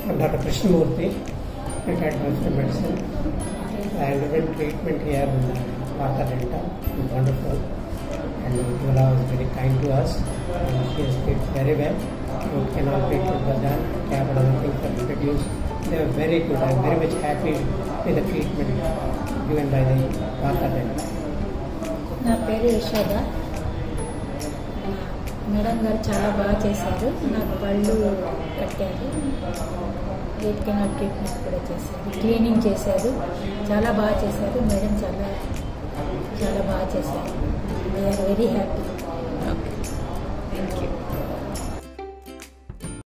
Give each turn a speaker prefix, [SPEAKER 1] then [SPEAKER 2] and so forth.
[SPEAKER 1] Dr. Krishnamurthy, retired professor of medicine. I underwent treatment here in Martha Delta. It was wonderful. And Viola was very kind to us. And she has treated very well. Root canal treatment was done. Cap and other things were introduced. They were very good. I am very much happy with the treatment given by the Martha Delta.
[SPEAKER 2] నా పేరు Yashoda madam గారు చాలా బాగా చేశారు నాకు పళ్ళు కట్టారు gate canal treatment కూడా చేశారు క్లీనింగ్ చేశారు చాలా బాగా చేశారు మేడం చాలా చాలా బాగా చేశారు వీఆర్ వెరీ హ్యాపీ